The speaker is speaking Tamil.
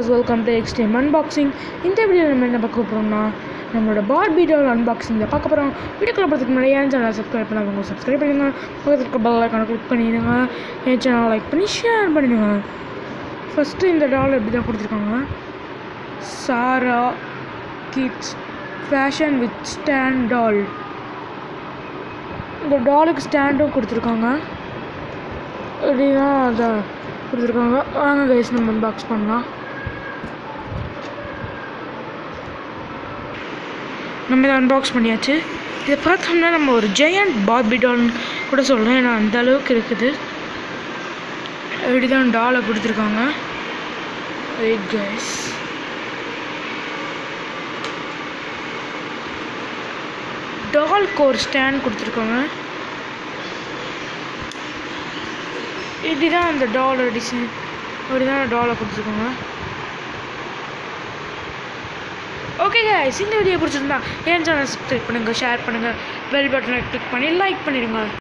viewers welcome to extreme unboxing இந்த வீடியோ நம்ம என்ன பார்க்க போகிறோம்னா நம்மளோட பார்பி டால் அன்பாக்சிங்கில் பார்க்க போகிறோம் வீடியோக்குள்ள போகிறதுக்கு முன்னாடி என் சேனலை சப்ஸ்கிரைப் பண்ணாதவங்க சப்ஸ்கிரைப் பண்ணிடுங்க பக்கத்தில் இருக்க பெல் ஐக்கானை கிளிக் பண்ணிடுங்க என் சேனலை லைக் பண்ணி ஷேர் பண்ணிடுங்க ஃபஸ்ட்டு இந்த டால் எப்படி தான் கொடுத்துருக்காங்க Zara kids fashion with stand doll இந்த டாலுக்கு ஸ்டாண்டும் கொடுத்துருக்காங்க இப்படிதான் அதை கொடுத்துருக்காங்க வாங்க கைஸ் நம்ம அன்பாக்ஸ் பண்ணலாம் நம்ம இதை அன்பாக்ஸ் பண்ணியாச்சு இதை பார்த்தோம்னா நம்ம ஒரு ஜெயண்ட் பார்பி டால்னு கூட சொல்கிறேன் ஏன்னா அந்த அளவுக்கு இருக்குது இப்படி தான் டாலை கொடுத்துருக்காங்க வெயிட் கைஸ் டால்க்கு ஒரு ஸ்டாண்ட் கொடுத்துருக்காங்க இப்படிதான் அந்த டாலோட டிசைன் இப்படிதான் டாலை கொடுத்துருக்காங்க ஓகே guys இந்த வீடியோ பிடிச்சிருந்தா என் சேனல் சப்ஸ்கிரைப் பண்ணுங்கள் ஷேர் பண்ணுங்கள் பெல் பட்டனை கிளிக் பண்ணி லைக் பண்ணிடுங்க